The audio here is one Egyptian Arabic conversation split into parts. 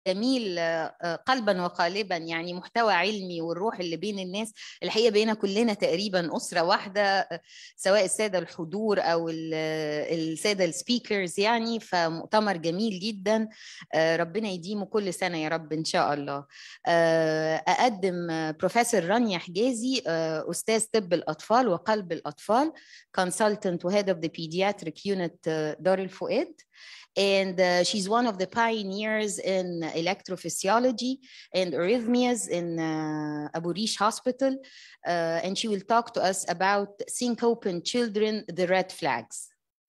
جميل قلبا وقالبا يعني محتوى علمي والروح اللي بين الناس الحقيقه بقينا كلنا تقريبا اسره واحده سواء الساده الحضور او الساده السبيكرز يعني فمؤتمر جميل جدا ربنا يديمه كل سنه يا رب ان شاء الله اقدم بروفيسور رانيا حجازي استاذ طب الاطفال وقلب الاطفال consultant وهيد of the pediatric unit دار الفؤاد and uh, she's one of the pioneers in electrophysiology and arrhythmias in uh, Abu Rish Hospital, uh, and she will talk to us about syncope in children, the red flags.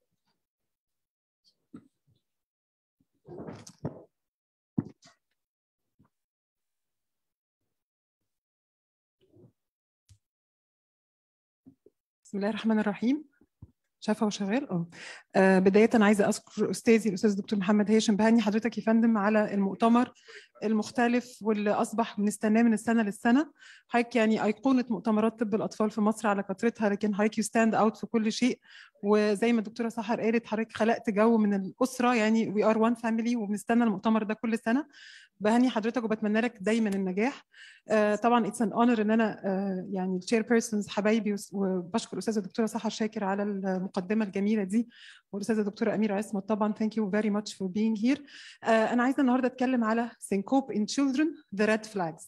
بسم الله الرحمن الرحيم شايفه هو شغال اه آه، بدايه عايزه اذكر استاذي الاستاذ الدكتور محمد هاشم بهني حضرتك يا فندم على المؤتمر المختلف واللي اصبح بنستناه من السنه للسنه حضرتك يعني ايقونه مؤتمرات طب الاطفال في مصر على كثرتها لكن حضرتك يو ستاند اوت في كل شيء وزي ما الدكتوره سحر قالت حضرتك خلقت جو من الاسره يعني وي ار وان فاميلي وبنستنى المؤتمر ده كل سنه بهني حضرتك وبتمنى لك دايما النجاح آه طبعا اتس ان اونر ان انا آه يعني الشير بيرسونز حبايبي وبشكر الاستاذه الدكتوره سحر شاكر على المقدمه الجميله دي والاستاذه الدكتوره اميره عصمت طبعا ثانك يو فيري ماتش فور بينج هير انا عايزه النهارده اتكلم على syncope in children the red flags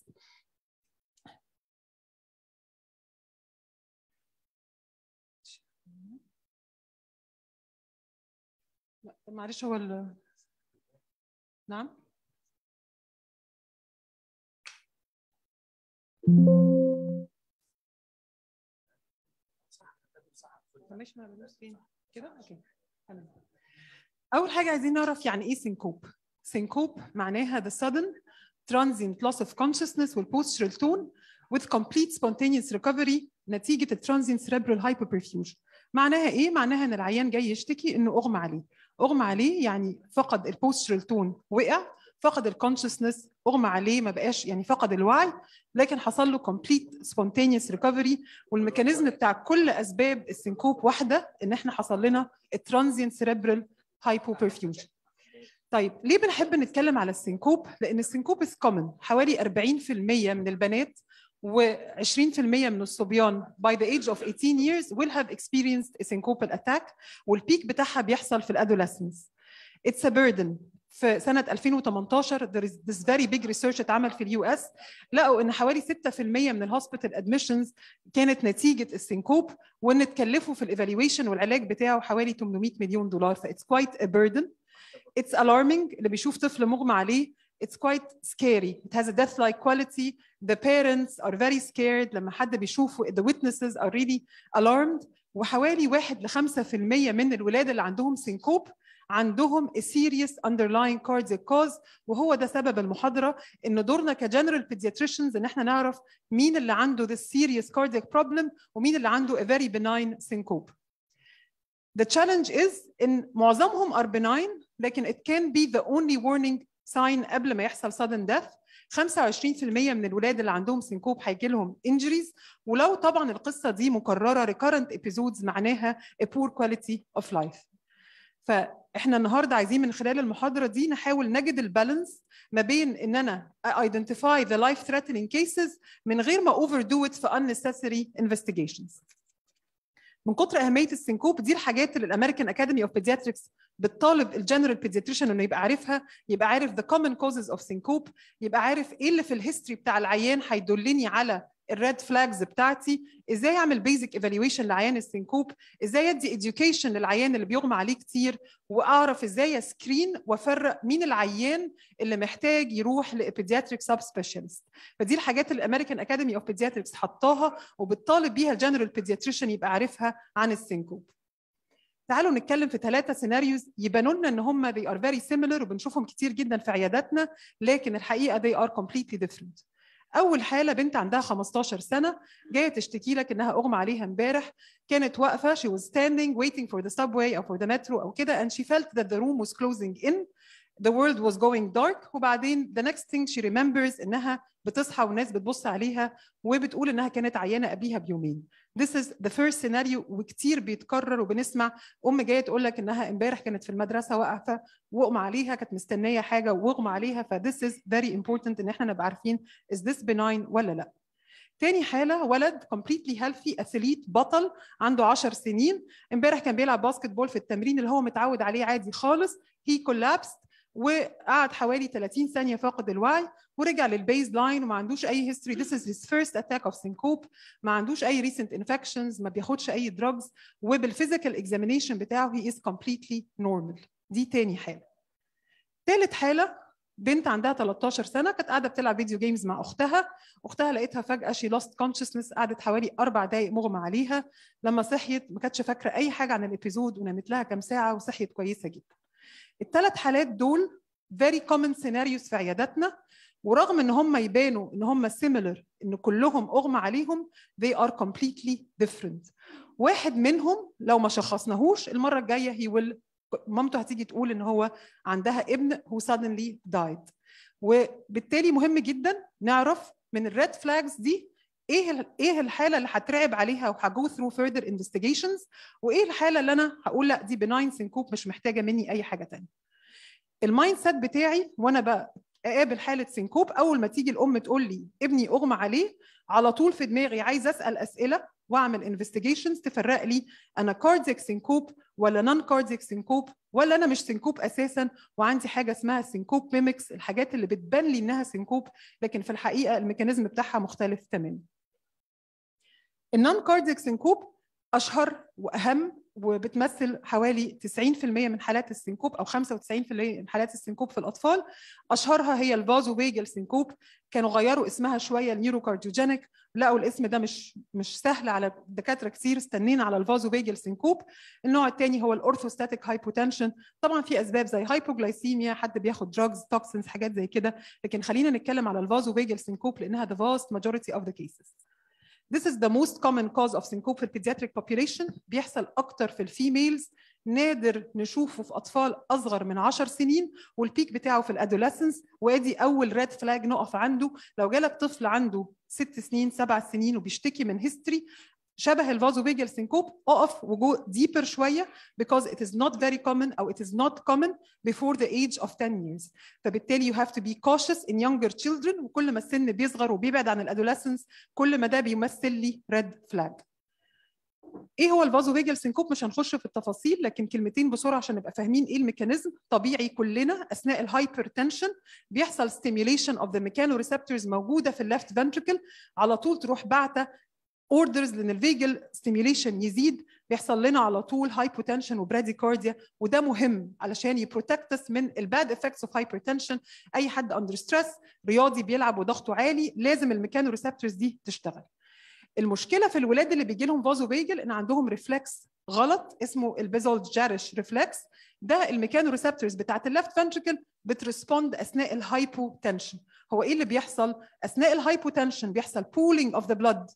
لا معلش هو ال... نعم معلش ما بدوس فين كده اوكي تمام اول حاجه عايزين نعرف يعني ايه سينكوب سينكوب معناها the sudden transient loss of consciousness والpostural tone with complete spontaneous recovery نتيجه الترانزينت cerebral hypoperfusion معناها ايه معناها ان العيان جاي يشتكي انه اغمى عليه اغمى عليه يعني فقد البوسترال تون وقع فقد الكونشسنس اغمى عليه ما بقاش يعني فقد الوعي لكن حصل له كومبليت سبونتينيوس ريكفري والميكانيزم بتاع كل اسباب السنكوب واحده ان احنا حصل لنا الترانزينت سيريبرال هايبوبرفيوجن طيب ليه بنحب نتكلم على السنكوب لان السنكوب از كومن حوالي 40% من البنات و20% من الصبيان by the age of 18 years will have experienced a syncopal attack والبيك بتاعها بيحصل في الادolescence. It's a burden. في سنة 2018 there is this very big research اتعمل في اليو اس لقوا ان حوالي 6% من الهوسبيتال ادميشنز كانت نتيجة السنكوب وان اتكلفوا في الايفالويشن والعلاج بتاعه حوالي 800 مليون دولار ف it's quite a burden. It's alarming اللي بيشوف طفل مغمى عليه it's quite scary. It has a death-like quality. The parents are very scared. لما حد بيشوفه the witnesses are really alarmed. وحوالي 1 ل 5% من الولاد اللي عندهم سينكوب عندهم a serious underlying cardiac cause وهو ده سبب المحاضرة إن دورنا كجنرال pediatricians إن احنا نعرف مين اللي عنده this serious cardiac problem ومين اللي عنده a very benign syncope. The challenge is إن معظمهم are benign لكن it can be the only warning sign قبل ما يحصل sudden death 25% من الولاد اللي عندهم سنكوب هيجي لهم injuries ولو طبعا القصه دي مكرره recurrent episodes معناها a poor quality of life. فاحنا النهارده عايزين من خلال المحاضره دي نحاول نجد البالانس ما بين ان انا identify the life threatening cases من غير ما overdo it في unnecessary investigations. من كتر اهميه السنكوب دي الحاجات اللي الامريكان اكاديمي اوف بيدياتريكس بتطالب الجنرال بيدياتريشن انه يبقى عارفها يبقى عارف the common causes of syncope يبقى عارف ايه اللي في الهيستوري بتاع العيان هيدلني على الريد فلاجز بتاعتي ازاي اعمل بيزك ايفالويشن لعيان السنكوب ازاي ادي education للعيان اللي بيغمى عليه كتير واعرف ازاي اسكرين وافرق مين العيان اللي محتاج يروح لبيدياتريك سب سبيشالست فدي الحاجات اللي الامريكان اكاديمي اوف بيدياتريكس حطاها وبتطالب بيها الجنرال بيدياتريشن يبقى عارفها عن السنكوب تعالوا نتكلم في ثلاثة سيناريوز يبانوا لنا ان هم they are very similar وبنشوفهم كتير جدا في عياداتنا لكن الحقيقة they are completely different. أول حالة بنت عندها 15 سنة جاية تشتكي لك إنها أغمى عليها امبارح كانت واقفة she was standing waiting for the subway أو for the metro أو كده and she felt that the room was closing in the world was going dark وبعدين the next thing she remembers انها بتصحى والناس بتبص عليها وبتقول انها كانت عيانه قبليها بيومين this is the first scenario وكتير بيتكرر وبنسمع ام جايه تقول لك انها امبارح كانت في المدرسه واقفه واغمى عليها كانت مستنيه حاجه واغمى عليها ف this is very important ان احنا نبقى عارفين is this benign ولا لا تاني حالة ولد completely healthy athlete بطل عنده 10 سنين امبارح كان بيلعب باسكت بول في التمرين اللي هو متعود عليه عادي خالص he collapsed وقعد حوالي 30 ثانية فاقد الوعي ورجع للبيز لاين وما عندوش أي history this is his first attack of syncope ما عندوش أي recent infections ما بياخدش أي drugs وبالفيزيكال examination بتاعه he is completely normal دي تاني حالة تالت حالة بنت عندها 13 سنه كانت قاعده بتلعب فيديو جيمز مع اختها اختها لقيتها فجاه شي لوست كونشسنس قعدت حوالي اربع دقائق مغمى عليها لما صحيت ما كانتش فاكره اي حاجه عن الابيزود ونامت لها كام ساعه وصحيت كويسه جدا الثلاث حالات دول very common scenarios في عياداتنا ورغم ان هم يبانوا ان هم similar ان كلهم اغمى عليهم they are completely different واحد منهم لو ما شخصناهوش المره الجايه he will مامته هتيجي تقول ان هو عندها ابن who suddenly died وبالتالي مهم جدا نعرف من الريد فلاجز دي ايه ايه الحاله اللي هترعب عليها وهجو ثرو فيرذر انفستيجيشنز وايه الحاله اللي انا هقول لا دي بناين سينكوب مش محتاجه مني اي حاجه ثانيه المايند سيت بتاعي وانا بقى اقابل حاله سينكوب اول ما تيجي الام تقول لي ابني اغمى عليه على طول في دماغي عايز اسال اسئله واعمل انفستيجيشنز تفرق لي انا كاردياك سينكوب ولا نون كاردياك سينكوب ولا انا مش سينكوب اساسا وعندي حاجه اسمها سينكوب ميمكس الحاجات اللي بتبان لي انها سينكوب لكن في الحقيقه الميكانيزم بتاعها مختلف تماما النون كاردياك سينكوب اشهر واهم وبتمثل حوالي 90% من حالات السينكوب او 95% من حالات السينكوب في الاطفال اشهرها هي الفازو فيجل سينكوب كانوا غيروا اسمها شويه النيوروكارديوجينيك لقوا الاسم ده مش مش سهل على دكاتره كتير استنينا على الفازو فيجل سينكوب النوع الثاني هو الاورثوستاتيك هايبوتنشن طبعا في اسباب زي هايبوجلايسيميا حد بياخد دراجز توكسنز حاجات زي كده لكن خلينا نتكلم على الفازو فيجل سينكوب لانها the vast majority of the cases This is the most common cause of syncope في البيدياتريك population بيحصل أكتر في الفيميلز نادر نشوفه في أطفال أصغر من 10 سنين والبيك بتاعه في الأدوليسنس وادي أول ريد فلاج نقف عنده لو جالك طفل عنده ست سنين سبع سنين وبيشتكي من هيستوري شبه الفازوفيجال سينكوب اقف وجو ديبر شويه because it is not very common او it is not common before the age of 10 years فبالتالي you have to be cautious in younger children وكل ما السن بيصغر وبيبعد عن الادوليسنس كل ما ده بيمثل لي red flag ايه هو الفازوفيجال سينكوب مش هنخش في التفاصيل لكن كلمتين بسرعه عشان نبقى فاهمين ايه الميكانيزم طبيعي كلنا اثناء الهايبرتنشن بيحصل stimulation of the mechanoreceptors موجوده في الليفت ventricle على طول تروح باعته اوردرز لان الفيجل ستيميوليشن يزيد بيحصل لنا على طول هايبوتنشن وبراديكارديا وده مهم علشان يبروتكت من الباد افكتس اوف هايبرتنشن اي حد اندر ستريس رياضي بيلعب وضغطه عالي لازم الميكانو ريسبتورز دي تشتغل المشكله في الولاد اللي بيجي لهم فازو فيجل ان عندهم ريفلكس غلط اسمه البيزولد جارش ريفلكس ده الميكانو ريسبتورز بتاعت الليفت فنتريكل بتريسبوند اثناء الهايبوتنشن هو ايه اللي بيحصل اثناء الهايبوتنشن بيحصل بولينج اوف ذا بلاد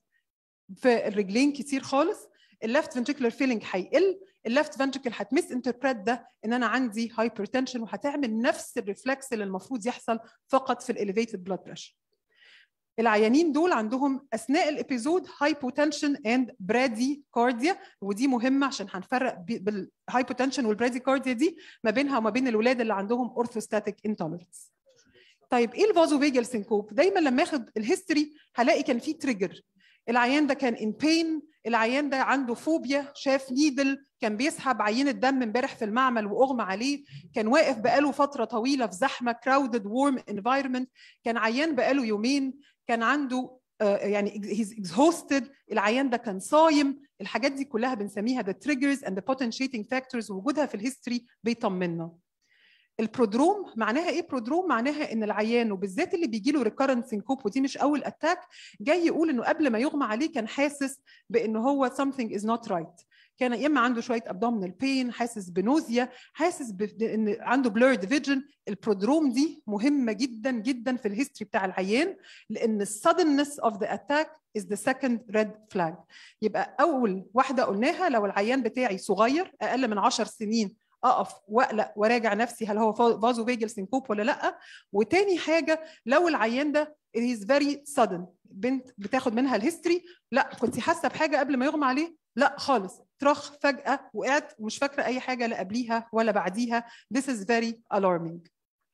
في الرجلين كتير خالص الليفت فنتريكولار فيلينج هيقل الليفت فنتريكل هتمس انتربريت ده ان انا عندي هايبرتنشن وهتعمل نفس الريفلكس اللي المفروض يحصل فقط في الاليفيتد بلاد بريشر العيانين دول عندهم اثناء الابيزود هايبوتنشن اند برادي كارديا ودي مهمه عشان هنفرق بالهايبوتنشن والبرادي كارديا دي ما بينها وما بين الولاد اللي عندهم اورثوستاتيك انتولرنس طيب ايه الفازوفيجال سينكوب دايما لما اخد الهيستوري هلاقي كان في تريجر العيان ده كان ان بين العيان ده عنده فوبيا شاف نيدل كان بيسحب عينه دم امبارح في المعمل واغمى عليه كان واقف بقاله فتره طويله في زحمه كراودد وورم انفايرمنت كان عيان بقاله يومين كان عنده يعني هيز اكزهوستد العيان ده كان صايم الحاجات دي كلها بنسميها the triggers and the potentiating factors وجودها في الهيستوري بيطمنا البرودروم معناها ايه برودروم معناها ان العيان وبالذات اللي بيجي له ريكارنت سينكوب ودي مش اول اتاك جاي يقول انه قبل ما يغمى عليه كان حاسس بان هو something is not right كان يا اما عنده شويه abdominal pain حاسس بنوزيا حاسس بان عنده blurred vision البرودروم دي مهمه جدا جدا في الهيستوري بتاع العيان لان السدنس اوف ذا اتاك is the second red flag يبقى اول واحده قلناها لو العيان بتاعي صغير اقل من 10 سنين اقف واقلق وراجع نفسي هل هو فازو فيجل سينكوب ولا لا وتاني حاجه لو العيان ده it is very sudden بنت بتاخد منها الهيستوري لا كنت حاسه بحاجه قبل ما يغمى عليه لا خالص ترخ فجاه وقعت ومش فاكره اي حاجه لا قبليها ولا بعديها this is very alarming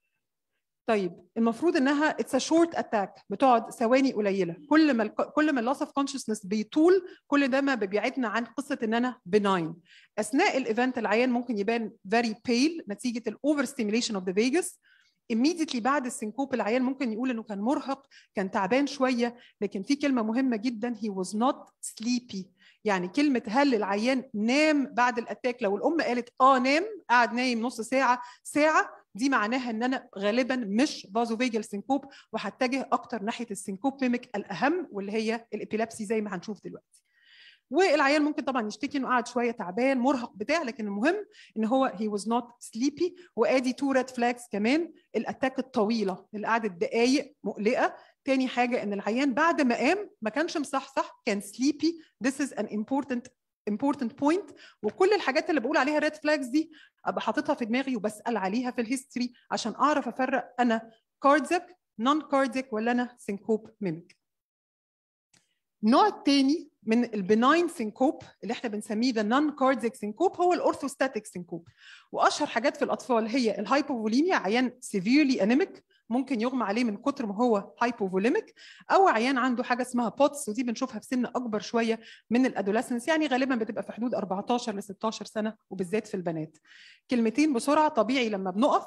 طيب المفروض انها اتس شورت اتاك بتقعد ثواني قليله كل ما ال كل ما اللوس اوف كونشسنس بيطول كل ده ما بيبعدنا عن قصه ان انا بناين اثناء الايفنت العيان ممكن يبان فيري بيل نتيجه الاوفر ستيميليشن اوف ذا فيجاس immediately بعد السنكوب العيان ممكن يقول انه كان مرهق كان تعبان شويه لكن في كلمه مهمه جدا he was not sleepy يعني كلمه هل العيان نام بعد الاتاك لو الام قالت اه نام قعد نايم نص ساعه ساعه دي معناها ان انا غالبا مش فازوفيجال سينكوب وهتجه اكتر ناحيه السينكوب ميميك الاهم واللي هي الابيلابسي زي ما هنشوف دلوقتي والعيان ممكن طبعا يشتكي انه قاعد شويه تعبان مرهق بتاع لكن المهم ان هو هي واز نوت سليبي وادي تو ريد فلاجز كمان الاتاك الطويله اللي قعدت دقائق مقلقه تاني حاجه ان العيان بعد ما قام ما كانش مصحصح كان سليبي this is an important important point وكل الحاجات اللي بقول عليها ريد فلاجز دي ابقى حاططها في دماغي وبسال عليها في الهيستوري عشان اعرف افرق انا كاردياك نون كاردياك ولا انا سينكوب ميميك النوع الثاني من البناين سينكوب اللي احنا بنسميه ذا نون كاردياك سينكوب هو الاورثوستاتيك سينكوب واشهر حاجات في الاطفال هي الهايبوفوليميا عيان سيفيرلي انيميك ممكن يغمى عليه من كتر ما هو هايبوفوليميك او عيان عنده حاجه اسمها بوتس ودي بنشوفها في سن اكبر شويه من الادوليسنس يعني غالبا بتبقى في حدود 14 ل 16 سنه وبالذات في البنات كلمتين بسرعه طبيعي لما بنقف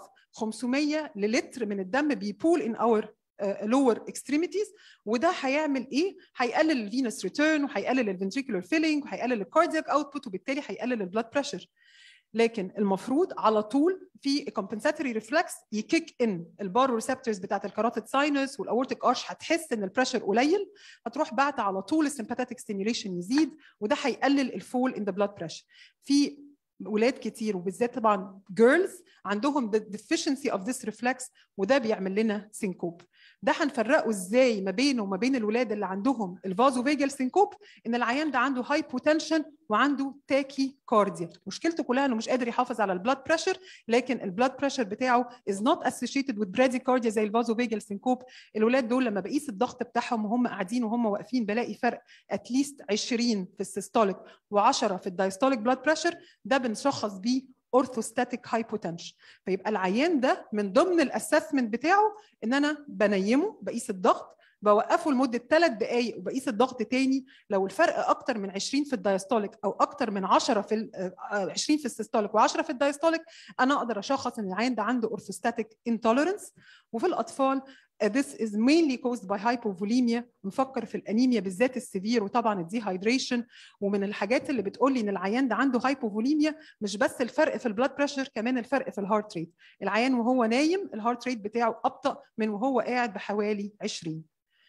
500 للتر من الدم بيبول ان اور لور اكستريميتيز وده هيعمل ايه؟ هيقلل الفينس ريتيرن وهيقلل الفنتريكولار فيلينج وهيقلل الكاردياك اوتبوت وبالتالي هيقلل البلاد بريشر لكن المفروض على طول في كومبنساتوري ريفلكس يكيك ان البارو ريسبتورز بتاعت الكاروتيد ساينس والاورتيك ارش هتحس ان البريشر قليل هتروح بعت على طول السمباثيك ستيميوليشن يزيد وده هيقلل الفول ان ذا بلاد بريشر في ولاد كتير وبالذات طبعا جيرلز عندهم the deficiency of this reflex وده بيعمل لنا سينكوب ده هنفرقه ازاي ما بينه وما بين الولاد اللي عندهم الفازو فيجال سينكوب ان العيان ده عنده هايبوتنشن وعنده تاكي كارديا مشكلته كلها انه مش قادر يحافظ على البلاد بريشر لكن البلاد بريشر بتاعه is not associated with bradycardia زي الفازو فيجال سينكوب الولاد دول لما بقيس الضغط بتاعهم وهم قاعدين وهم واقفين بلاقي فرق اتليست 20 في السيستوليك و10 في الدايستوليك بلاد بريشر ده بنشخص بيه اورثوستاتيك هايبوتنشن فيبقى العيان ده من ضمن الاسسمنت بتاعه ان انا بنيمه بقيس الضغط بوقفه لمده ثلاث دقائق وبقيس الضغط تاني لو الفرق اكتر من 20 في الدايستوليك او اكتر من 10 في 20 في السيستوليك و10 في الدايستوليك انا اقدر اشخص ان العيان ده عنده اورثوستاتيك انتوليرنس وفي الاطفال this is mainly caused by hypovolemia نفكر في الانيميا بالذات السيفير وطبعا الديهايدريشن ومن الحاجات اللي بتقول لي ان العيان ده عنده هايبوفوليميا مش بس الفرق في البلاد بريشر كمان الفرق في الهارت ريت العيان وهو نايم الهارت ريت بتاعه ابطا من وهو قاعد بحوالي 20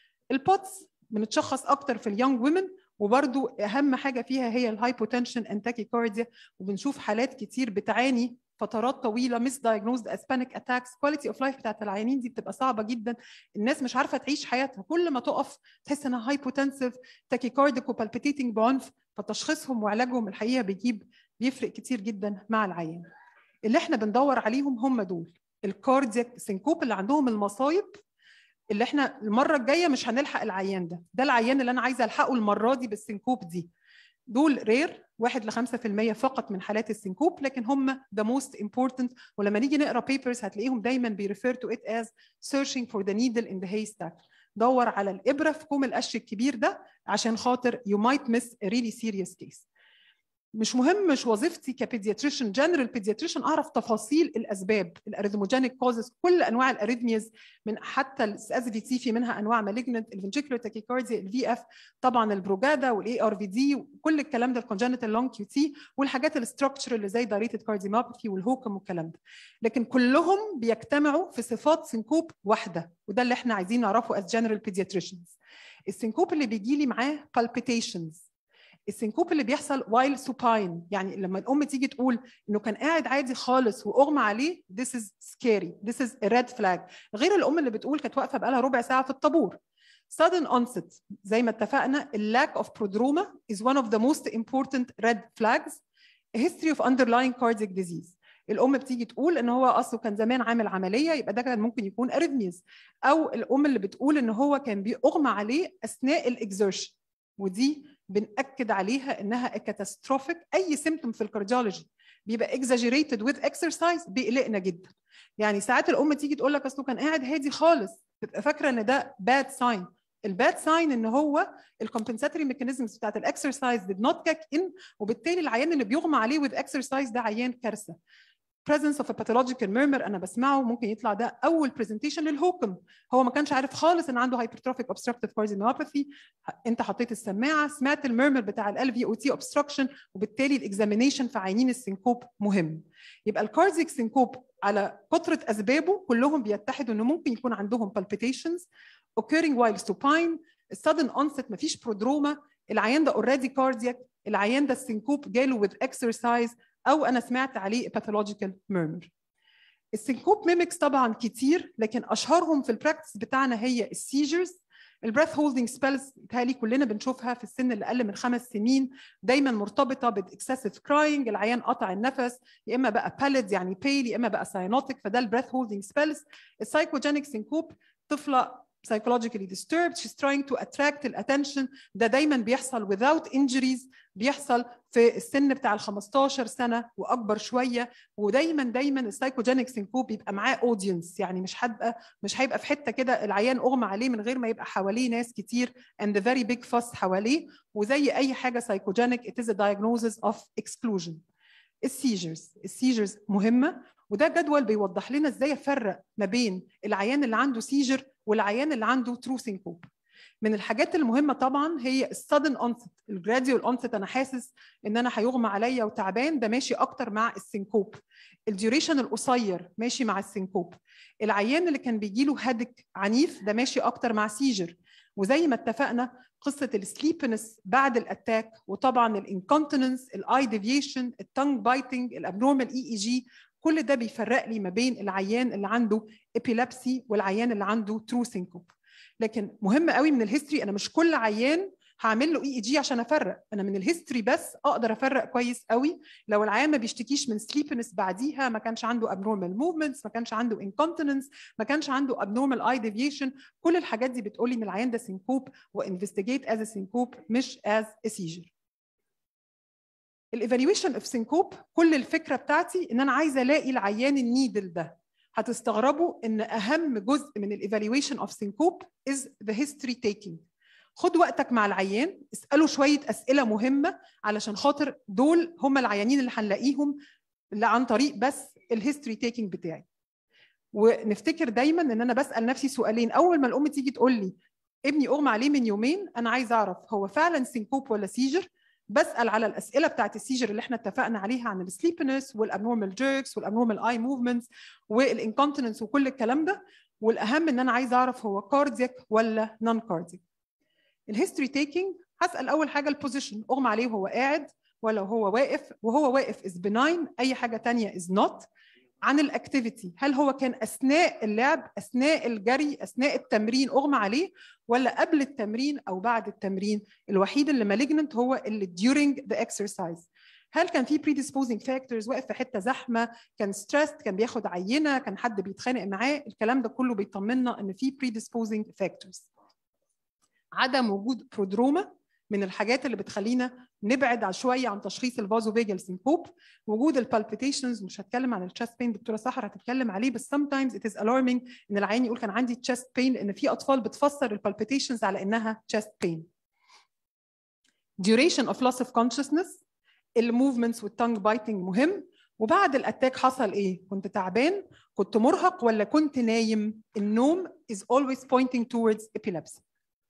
البوتس بنتشخص اكتر في اليونج وومن وبرضو اهم حاجه فيها هي الهايبوتنشن اند تاكيكارديا وبنشوف حالات كتير بتعاني فترات طويله مس دايجنوزد از بانيك اتاكس كواليتي اوف لايف بتاعت العيانين دي بتبقى صعبه جدا الناس مش عارفه تعيش حياتها كل ما تقف تحس انها هايبوتنسيف تاكيكارديك وبالبيتيتنج بعنف فتشخيصهم وعلاجهم الحقيقه بيجيب بيفرق كتير جدا مع العيان اللي احنا بندور عليهم هم دول الكاردياك سينكوب اللي عندهم المصايب اللي احنا المره الجايه مش هنلحق العيان ده ده العيان اللي انا عايزه الحقه المره دي بالسينكوب دي دول رير 1 ل 5% فقط من حالات السينكوب لكن هم the most important ولما نيجي نقرا papers هتلاقيهم دايما بيريفير to it as searching for the needle in the haystack دور على الابره في كوم القش الكبير ده عشان خاطر you might miss a really serious case مش مهم مش وظيفتي كبيدياتريشن جنرال بيدياتريشن اعرف تفاصيل الاسباب الاريثموجينيك كوزز كل انواع الاريثميز من حتى الاس في تي في منها انواع مالجنت الفنتريكولار تاكيكارديا الفي اف طبعا البروجادا والاي ار في دي وكل الكلام ده الكونجنتال لونج كيو تي والحاجات الاستراكشر اللي زي دايريتد كارديوميوباثي والهوكم والكلام ده لكن كلهم بيجتمعوا في صفات سنكوب واحده وده اللي احنا عايزين نعرفه از جنرال بيدياتريشنز السنكوب اللي بيجي لي معاه palpitations السنكوب اللي بيحصل وايل سوباين يعني لما الام تيجي تقول انه كان قاعد عادي خالص واغمى عليه this is scary this is a red flag غير الام اللي بتقول كانت واقفه بقالها ربع ساعه في الطابور sudden onset زي ما اتفقنا lack of prodroma is one of the most important red flags a history of underlying cardiac disease الام بتيجي تقول ان هو اصله كان زمان عامل عمليه يبقى ده كان ممكن يكون اريثميز او الام اللي بتقول ان هو كان بيغمى عليه اثناء الاكزertion ودي بنأكد عليها انها كاتاستروفيك اي سيمتوم في الكارديولوجي بيبقى exaggerated with exercise بيقلقنا جدا يعني ساعات الام تيجي تقول لك اصله كان قاعد هادي خالص تبقى فاكره ان ده bad sign الباد ساين ان هو الكومبنساتوري ميكانيزمز بتاعت الاكسرسايز did not kick in وبالتالي العيان اللي بيغمى عليه with exercise ده عيان كارثه presence of a pathological murmur انا بسمعه ممكن يطلع ده اول presentation للهوكم هو ما كانش عارف خالص ان عنده hypertrophic obstructive cardiomyopathy انت حطيت السماعه سمعت الميرمر بتاع ال في او تي obstruction وبالتالي الاكزامينيشن في عينين السنكوب مهم يبقى الكارديك سنكوب على كثره اسبابه كلهم بيتحدوا انه ممكن يكون عندهم palpitations occurring while supine sudden onset مفيش برودروما العيان ده اوريدي كاردياك العيان ده السنكوب جاله with exercise او انا سمعت عليه pathological murmur السنكوب ميمكس طبعا كتير لكن اشهرهم في البراكتس بتاعنا هي السيجرز البريث هولدنج سبيلز بتهيألي كلنا بنشوفها في السن اللي اقل من خمس سنين دايما مرتبطه باكسسيف كراينج العيان قطع النفس يا اما بقى باليد يعني بيل يا اما بقى ساينوتيك فده البريث هولدنج سبيلز السايكوجينيك سنكوب طفله psychologically disturbed she's trying to attract attention ده دايما بيحصل without injuries بيحصل في السن بتاع ال 15 سنه واكبر شويه ودايما دايما السايكوجينيك سينكوب بيبقى معاه اودينس يعني مش هيبقى مش هيبقى في حته كده العيان اغمى عليه من غير ما يبقى حواليه ناس كتير and the very big fuss حواليه وزي اي حاجه سايكوجينيك it is a diagnosis of exclusion السيجرز السيجرز مهمه وده جدول بيوضح لنا ازاي افرق ما بين العيان اللي عنده سيجر والعيان اللي عنده ترو سينكوب من الحاجات المهمه طبعا هي السادن اونست الجراديوال اونست انا حاسس ان انا هيغمى عليا وتعبان ده ماشي اكتر مع السينكوب الديوريشن القصير ماشي مع السينكوب العيان اللي كان بيجي له هدك عنيف ده ماشي اكتر مع سيجر وزي ما اتفقنا قصه السليبنس بعد الاتاك وطبعا الانكونتيننس الاي ديفيشن التنج بايتنج الابنورمال اي اي جي كل ده بيفرق لي ما بين العيان اللي عنده ابيلابسي والعيان اللي عنده ترو سينكوب لكن مهم قوي من الهيستوري انا مش كل عيان هعمل له اي اي جي عشان افرق انا من الهيستوري بس اقدر افرق كويس قوي لو العيان ما بيشتكيش من سليبنس بعديها ما كانش عنده abnormal movements ما كانش عنده incontinence ما كانش عنده abnormal eye deviation كل الحاجات دي بتقولي ان العيان ده سينكوب وانفستيجيت از سينكوب مش از سيجر الايفالويشن اوف سينكوب كل الفكره بتاعتي ان انا عايزه الاقي العيان النيدل ده هتستغربوا ان اهم جزء من الايفالويشن اوف سينكوب از ذا هيستوري تيكينج خد وقتك مع العيان اساله شويه اسئله مهمه علشان خاطر دول هم العيانين اللي هنلاقيهم اللي عن طريق بس الهيستوري تيكينج بتاعي ونفتكر دايما ان انا بسال نفسي سؤالين اول ما الام تيجي تقول لي ابني اغمى عليه من يومين انا عايز اعرف هو فعلا سينكوب ولا سيجر بسال على الاسئله بتاعت السيجر اللي احنا اتفقنا عليها عن السليبنس والابنورمال جيركس والابنورمال اي موفمنتس والانكونتيننس وكل الكلام ده والاهم ان انا عايز اعرف هو كاردياك ولا نون كاردياك الهيستوري تيكينج هسال اول حاجه البوزيشن اغمى عليه وهو قاعد ولا هو واقف وهو واقف از بناين اي حاجه تانية از نوت عن الاكتيفيتي هل هو كان اثناء اللعب اثناء الجري اثناء التمرين اغمى عليه ولا قبل التمرين او بعد التمرين الوحيد اللي مالجننت هو اللي during the exercise هل كان في predisposing factors واقف في حته زحمه كان stressed كان بياخد عينه كان حد بيتخانق معاه الكلام ده كله بيطمنا ان في predisposing factors عدم وجود برودروما من الحاجات اللي بتخلينا نبعد عن شويه عن تشخيص الفازو فيجال سينكوب وجود البالبيتيشنز مش هتكلم عن التشست بين دكتوره سحر هتتكلم عليه بس sometimes it is alarming ان العيان يقول كان عندي تشست بين لان في اطفال بتفسر البالبيتيشنز على انها تشست بين duration of loss of consciousness الموفمنتس والتانج بايتنج مهم وبعد الاتاك حصل ايه كنت تعبان كنت مرهق ولا كنت نايم النوم is always pointing towards epilepsy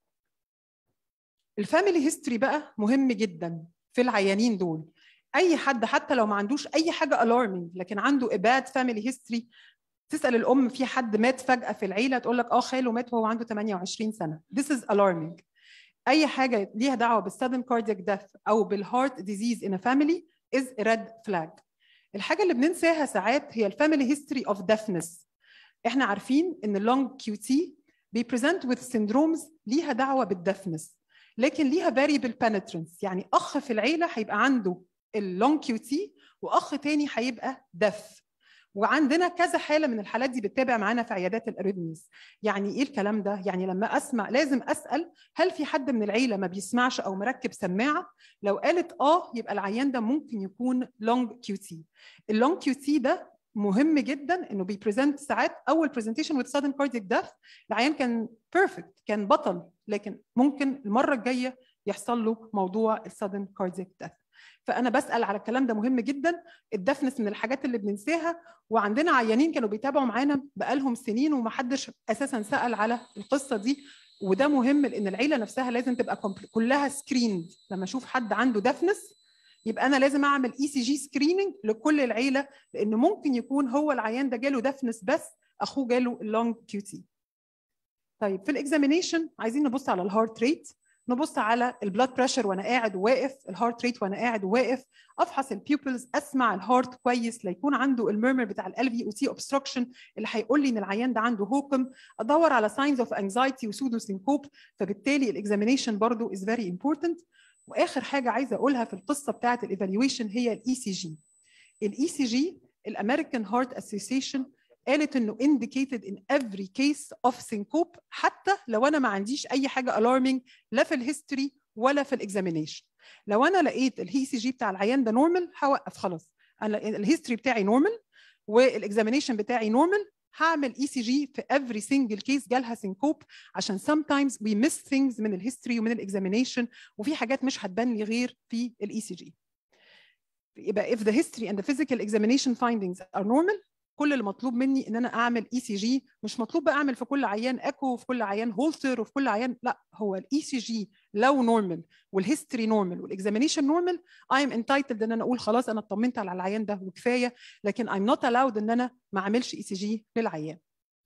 الفاميلي هيستوري بقى مهم جدا في العيانين دول اي حد حتى لو ما عندوش اي حاجه الارمنج لكن عنده اباد فاميلي هيستوري تسال الام في حد مات فجاه في العيله تقول لك اه خاله مات وهو عنده 28 سنه this is alarming اي حاجه ليها دعوه بالسادن كاردياك ديث او بالهارت ديزيز ان فاميلي is a red flag الحاجه اللي بننساها ساعات هي الفاميلي هيستوري اوف deafness احنا عارفين ان اللونج كيو تي بيبريزنت with syndromes ليها دعوه بالدفنس لكن ليها variable penetrance يعني اخ في العيله هيبقى عنده اللونج كيو تي واخ تاني هيبقى دف وعندنا كذا حاله من الحالات دي بتتابع معانا في عيادات الاريثميز يعني ايه الكلام ده يعني لما اسمع لازم اسال هل في حد من العيله ما بيسمعش او مركب سماعه لو قالت اه يبقى العيان ده ممكن يكون لونج كيو تي اللونج كيو تي ده مهم جدا انه بيبريزنت ساعات اول برزنتيشن وذ sudden cardiac death العيان كان بيرفكت كان بطل لكن ممكن المره الجايه يحصل له موضوع السادن كاردياك ديث فانا بسال على الكلام ده مهم جدا الدفنس من الحاجات اللي بننساها وعندنا عيانين كانوا بيتابعوا معانا بقالهم سنين ومحدش اساسا سال على القصه دي وده مهم لان العيله نفسها لازم تبقى كلها سكريند لما اشوف حد عنده دفنس يبقى انا لازم اعمل اي سي جي سكريننج لكل العيله لان ممكن يكون هو العيان ده جاله دفنس بس اخوه جاله اللونج كيو تي طيب في الاكزامينيشن عايزين نبص على الهارت ريت نبص على البلاد بريشر وانا قاعد وواقف الهارت ريت وانا قاعد وواقف افحص البيوبلز اسمع الهارت كويس لا يكون عنده الميرمر بتاع ال في او تي اوبستراكشن اللي هيقول لي ان العيان ده عنده هوكم ادور على ساينز اوف انكزايتي وسودو سينكوب فبالتالي الاكزامينيشن برضو از فيري امبورتنت واخر حاجه عايزه اقولها في القصه بتاعه الايفالويشن هي الاي سي جي الاي سي جي الامريكان هارت اسوسيشن قالت انه indicated in every case of syncope حتى لو انا ما عنديش اي حاجه alarming لا في الهيستوري ولا في الاكزامينيشن لو انا لقيت الهي سي جي بتاع العيان ده نورمال هوقف خلاص انا الهيستوري بتاعي نورمال والاكزامينيشن بتاعي نورمال هعمل اي سي جي في every single case جالها سينكوب عشان sometimes we miss things من الهيستوري ومن الاكزامينيشن وفي حاجات مش هتبان لي غير في الاي سي جي يبقى if the history and the physical examination findings are normal كل اللي مطلوب مني ان انا اعمل اي سي جي مش مطلوب بقى اعمل في كل عيان اكو وفي كل عيان هولتر وفي كل عيان لا هو الاي سي جي لو نورمال والهيستوري نورمال والاكزامينيشن نورمال اي ام انتايتلد ان انا اقول خلاص انا اطمنت على العيان ده وكفايه لكن ايم نوت الاود ان انا ما اعملش اي سي جي للعيان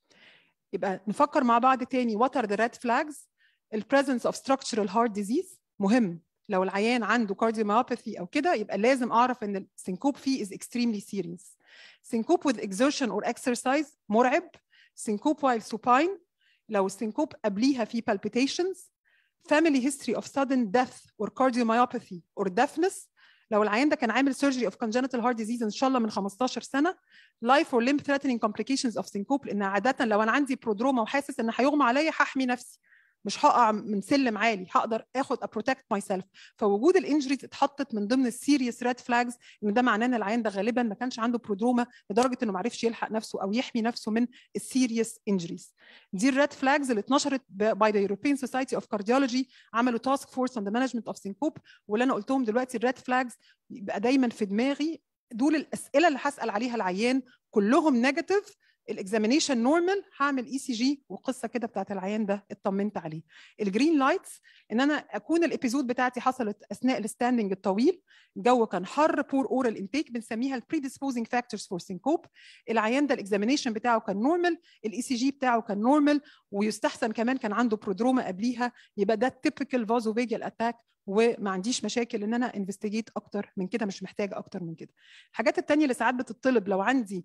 يبقى نفكر مع بعض تاني وات ار ذا ريد فلاجز البريزنس اوف structural heart disease مهم لو العيان عنده cardiomyopathy او كده يبقى لازم اعرف ان السنكوب فيه is extremely serious syncope with exertion or exercise مرعب syncope while supine لو السنكوب قبليها في palpitations family history of sudden death or cardiomyopathy or deafness لو العيان ده كان عامل surgery of congenital heart disease ان شاء الله من 15 سنه life or limb threatening complications of syncope لان عاده لو انا عندي برودروما وحاسس ان هيغمى عليا هحمي نفسي مش هقع من سلم عالي هقدر اخد ابروتكت ماي سيلف فوجود الانجريز اتحطت من ضمن السيريس ريد فلاجز ان ده معناه ان العيان ده غالبا ما كانش عنده برودروما لدرجه انه ما عرفش يلحق نفسه او يحمي نفسه من السيريس انجريز دي الريد فلاجز اللي اتنشرت باي ذا يوروبيان سوسايتي اوف كارديولوجي عملوا تاسك فورس اون ذا مانجمنت اوف سينكوب واللي انا قلتهم دلوقتي الريد فلاجز يبقى دايما في دماغي دول الاسئله اللي هسال عليها العيان كلهم نيجاتيف الاكزامينيشن نورمال هعمل اي سي جي وقصه كده بتاعت العيان ده اطمنت عليه الجرين لايتس ان انا اكون الابيزود بتاعتي حصلت اثناء الستاندنج الطويل الجو كان حر بور اورال انتيك بنسميها البريديسبوزنج فاكتورز فور سينكوب العيان ده الاكزامينيشن بتاعه كان نورمال الاي سي جي بتاعه كان نورمال ويستحسن كمان كان عنده برودروما قبليها يبقى ده تيبيكال فازوفيجال اتاك وما عنديش مشاكل ان انا انفستيجيت اكتر من كده مش محتاجه اكتر من كده الحاجات الثانيه اللي ساعات بتطلب لو عندي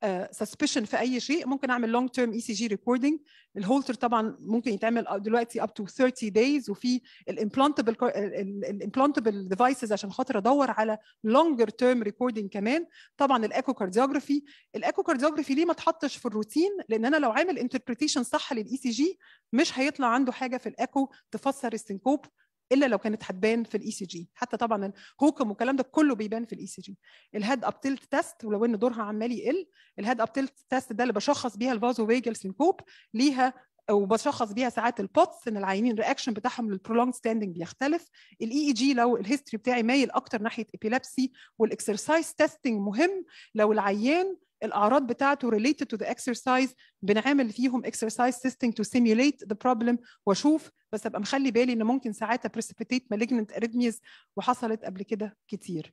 سسبشن uh, في اي شيء ممكن اعمل لونج تيرم اي سي جي ريكوردنج الهولتر طبعا ممكن يتعمل دلوقتي اب تو 30 دايز وفي الامبلانتبل الامبلانتبل ديفايسز عشان خاطر ادور على لونجر تيرم ريكوردنج كمان طبعا الايكو كارديوجرافي الايكو كارديوجرافي ليه ما اتحطش في الروتين لان انا لو عامل انتربريتيشن صح للاي سي جي مش هيطلع عنده حاجه في الايكو تفسر السنكوب الا لو كانت هتبان في الاي سي جي حتى طبعا الهوكم والكلام ده كله بيبان في الاي سي جي الهيد اب تيلت تيست ولو ان دورها عمال يقل الهيد اب تيلت تيست ده اللي بشخص بيها الفازو فيجل سينكوب ليها وبشخص بيها ساعات البوتس ان العيانين الرياكشن بتاعهم للبرولونج ستاندنج بيختلف الاي اي جي لو الهيستوري بتاعي مايل اكتر ناحيه ابيلابسي والاكسرسايز تيستنج مهم لو العيان الاعراض بتاعته related to the exercise بنعمل فيهم exercise testing to simulate the problem واشوف بس ابقى مخلي بالي ان ممكن ساعات precipitate malignant arrhythmias وحصلت قبل كده كتير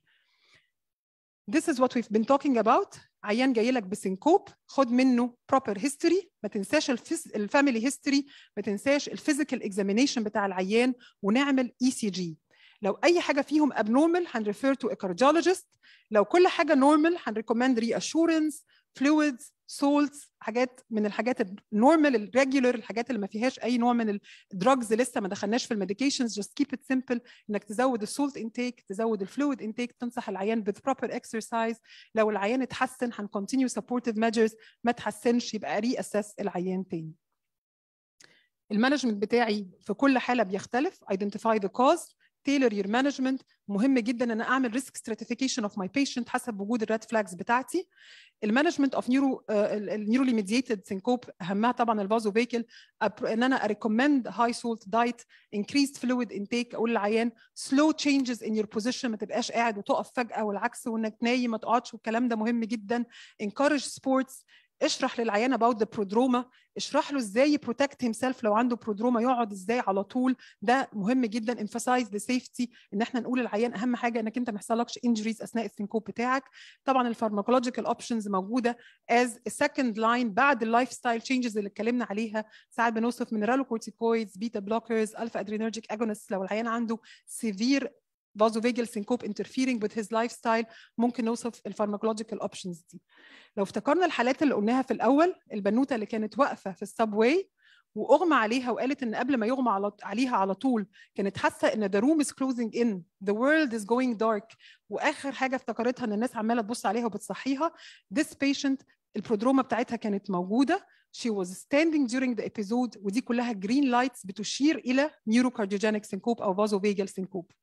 This is what we've been talking about عيان جاي لك بسنكوب خد منه proper history ما تنساش الفاميلي history ما تنساش الفيزيكال اكزامينيشن بتاع العيان ونعمل اي سي جي لو اي حاجه فيهم abnormal هنريفير تو a cardiologist لو كل حاجه normal هنريكومند reassurance fluids سولتس حاجات من الحاجات النورمال الريجولر الحاجات اللي ما فيهاش اي نوع من الدراجز لسه ما دخلناش في الميديكيشنز جاست كيب ات سمبل انك تزود السولت انتيك تزود الفلويد انتيك تنصح العيان with proper exercise لو العيان اتحسن هنكونتينيو supportive measures ما تحسنش يبقى ري اسس العيان تاني المانجمنت بتاعي في كل حاله بيختلف identify the cause tailor your management مهم جدا ان انا اعمل risk stratification of my patient حسب وجود الريد فلاجز بتاعتي المانجمنت اوف نيورو النيورولي ميديتد سينكوب اهمها طبعا الفازو فيكل ان انا اريكومند هاي سولت دايت increased fluid intake اقول للعيان slow changes in your position ما تبقاش قاعد وتقف فجاه والعكس وانك نايم ما تقعدش والكلام ده مهم جدا encourage sports اشرح للعيان about the prodroma اشرح له ازاي protect himself لو عنده برودروما يقعد ازاي على طول ده مهم جدا emphasize the safety ان احنا نقول للعيان اهم حاجه انك انت ما يحصلكش injuries اثناء السينكوب بتاعك طبعا الفارماكولوجيكال اوبشنز موجوده as a second line بعد اللايف ستايل changes اللي اتكلمنا عليها ساعات بنوصف mineralocorticoids بيتا بلوكرز الفا ادرينرجيك اجونست لو العيان عنده severe vasovagal syncope interfering with his lifestyle ممكن نوصف الفارماكولوجيكال اوبشنز دي لو افتكرنا الحالات اللي قلناها في الاول البنوته اللي كانت واقفه في السب واي واغمى عليها وقالت ان قبل ما يغمى على عليها على طول كانت حاسه ان the room is closing in the world is going dark واخر حاجه افتكرتها ان الناس عماله تبص عليها وبتصحيها this patient البرودروما بتاعتها كانت موجوده she was standing during the episode ودي كلها green lights بتشير الى neurocardiogenic syncope او vasovagal syncope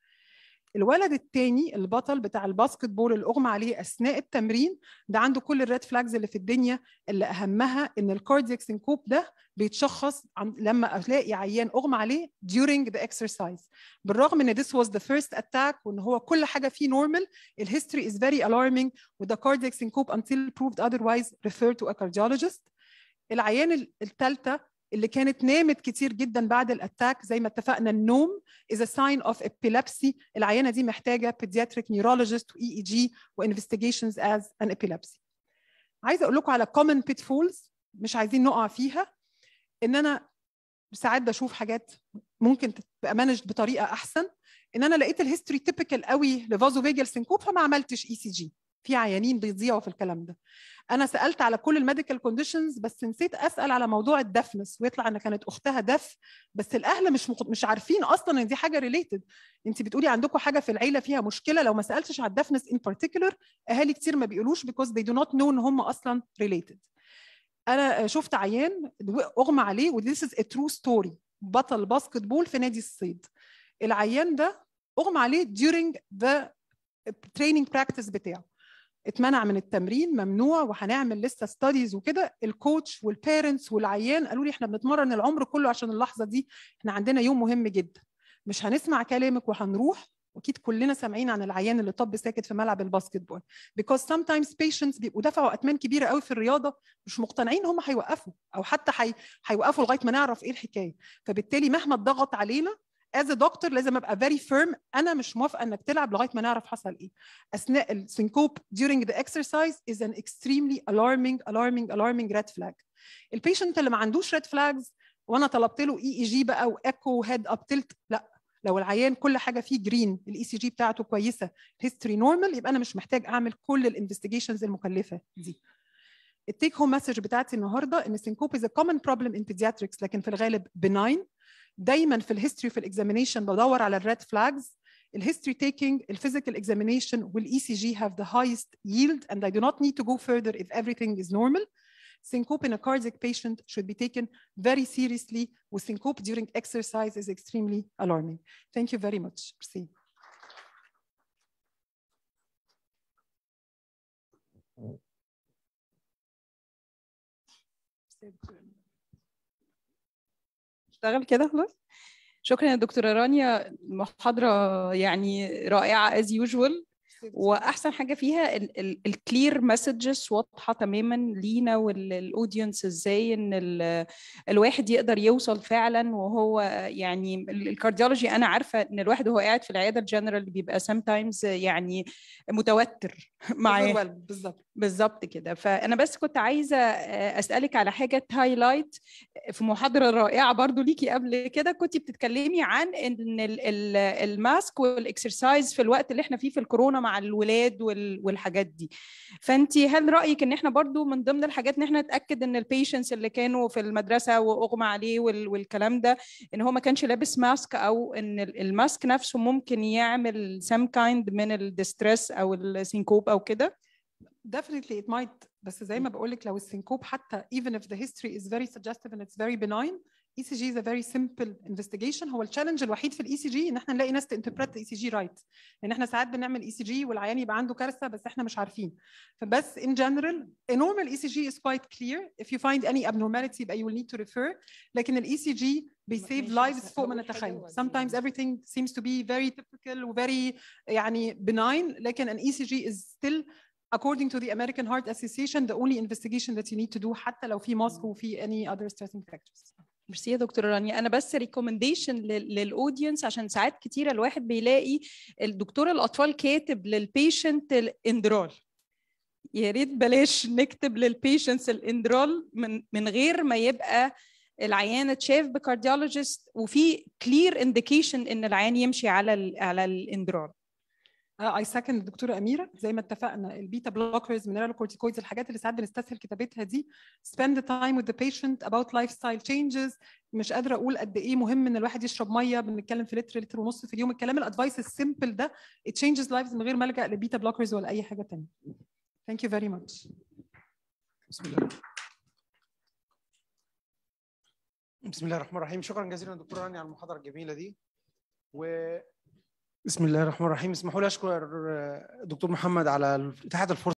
الولد الثاني البطل بتاع الباسكت بول اللي اغمى عليه اثناء التمرين ده عنده كل الريد فلاجز اللي في الدنيا اللي اهمها ان الكاردياك سينكوب ده بيتشخص لما الاقي عيان اغمى عليه during the exercise بالرغم ان this was the first attack وان هو كل حاجه فيه normal الهيستوري is very alarming وده cardiac syncope until proved otherwise refer to a cardiologist العيان الثالثه اللي كانت نامت كتير جدا بعد الاتاك زي ما اتفقنا النوم is a sign of epilepsy العيانه دي محتاجه pediatric neurologist و EEG و investigations as an epilepsy عايزه اقول لكم على common pitfalls مش عايزين نقع فيها ان انا ساعات بشوف حاجات ممكن تبقى مانجد بطريقه احسن ان انا لقيت الهيستوري تيبيكال قوي لفازو فيجل سينكوب فما عملتش اي سي جي في عيانين بيضيعوا في الكلام ده انا سالت على كل الميديكال كونديشنز بس نسيت اسال على موضوع الدفنس ويطلع ان كانت اختها دف بس الاهل مش مق... مش عارفين اصلا ان دي حاجه ريليتد انت بتقولي عندكم حاجه في العيله فيها مشكله لو ما سالتش على الدفنس ان بارتيكولر اهالي كتير ما بيقولوش because they do not know ان هم اصلا ريليتد انا شفت عيان اغمى عليه وذيس از ا ترو ستوري بطل باسكت بول في نادي الصيد العيان ده اغمى عليه during the training practice بتاعه اتمنع من التمرين ممنوع وهنعمل لسه ستاديز وكده الكوتش والبيرنتس والعيان قالوا لي احنا بنتمرن العمر كله عشان اللحظه دي احنا عندنا يوم مهم جدا مش هنسمع كلامك وهنروح واكيد كلنا سامعين عن العيان اللي طب ساكت في ملعب الباسكت بول because sometimes patients بيبقوا دفعوا اثمان كبيره قوي في الرياضه مش مقتنعين هم هيوقفوا او حتى حي... هيوقفوا لغايه ما نعرف ايه الحكايه فبالتالي مهما اتضغط علينا as a doctor لازم ابقى very firm انا مش موافقه انك تلعب لغايه ما نعرف حصل ايه اثناء السينكوب during the exercise is an extremely alarming alarming alarming red flag البيشنت اللي ما عندوش red flags وانا طلبت له اي اي جي بقى وايكو وهيد اب تلت لا لو العيان كل حاجه فيه جرين الاي سي جي بتاعته كويسه هيستوري نورمال يبقى انا مش محتاج اعمل كل الانفستيجيشنز المكلفه دي التيك هوم مسج بتاعتي النهارده ان السينكوب is a common problem in pediatrics لكن في الغالب benign دايما في الهيستوري في الاكزامينيشن بدور على الريد فلاجز الهيستوري تيكينج الفيزيكال اكزامينيشن والاي سي جي have the highest yield and I do not need to go further if everything is normal syncope in a cardiac patient should be taken very seriously with syncope during exercise is extremely alarming. Thank you very much. Merci. اشتغل كده خلاص شكرا يا دكتوره رانيا المحاضره يعني رائعه as usual واحسن حاجه فيها الكلير مسجز واضحه تماما لينا والاودينس ازاي ان الواحد يقدر يوصل فعلا وهو يعني الكارديولوجي انا عارفه ان الواحد وهو قاعد في العياده الجنرال بيبقى سام تايمز يعني متوتر معاه بالظبط بالظبط كده فانا بس كنت عايزه اسالك على حاجه هايلايت في محاضره رائعه برضو ليكي قبل كده كنت بتتكلمي عن ان الماسك والاكسرسايز في الوقت اللي احنا فيه في الكورونا مع مع الولاد وال- والحاجات دي فانت هل رايك ان احنا برضو من ضمن الحاجات ان احنا نتاكد ان البيشنتس اللي كانوا في المدرسه واغمى عليه وال- والكلام ده ان هو ما كانش لابس ماسك او ان ال- الماسك نفسه ممكن يعمل some kind من الديستريس او السينكوب او كده definitely it might بس زي ما بقول لك لو السينكوب حتى even if the history is very suggestive and it's very benign ECG is a very simple investigation هو التشالنج الوحيد في الاي سي جي ان احنا نلاقي ناس تنتربرت الاي سي جي رايت لان احنا ساعات بنعمل اي سي جي والعيان يبقى عنده كارثه بس احنا مش عارفين فبس in general a normal ECG is quite clear if you find any abnormality يبقى you will need to refer لكن الاي سي جي بيسيف lives فوق ما نتخيل sometimes everything seems to be very typical و very يعني benign لكن an ECG is still according to the American Heart Association the only investigation that you need to do حتى لو في ماسك وفي any other stressing factors ميرسي يا دكتوره رانيا انا بس ريكومنديشن للاودينس عشان ساعات كتيره الواحد بيلاقي الدكتور الاطفال كاتب للبيشنت الاندرال يا ريت بلاش نكتب للبيشنتس الاندرال من من غير ما يبقى العيان اتشاف بكارديولوجيست وفي كلير انديكيشن ان العيان يمشي على ال على الاندرال اي سكند الدكتوره اميره زي ما اتفقنا البيتا بلوكرز مينرال كورتيكويدز الحاجات اللي ساعات بنستسهل كتابتها دي spend the time with the patient about lifestyle changes مش قادره اقول قد ايه مهم ان الواحد يشرب ميه بنتكلم في لتر لتر ونص في اليوم الكلام الادفايس السيمبل ده it changes lives من غير ما الجا لبيتا بلوكرز ولا اي حاجه ثانيه thank you very much بسم الله بسم الله الرحمن الرحيم شكرا جزيلا دكتور راني على المحاضره الجميله دي و بسم الله الرحمن الرحيم اسمحوا لي اشكر دكتور محمد على اتاحه الفرصه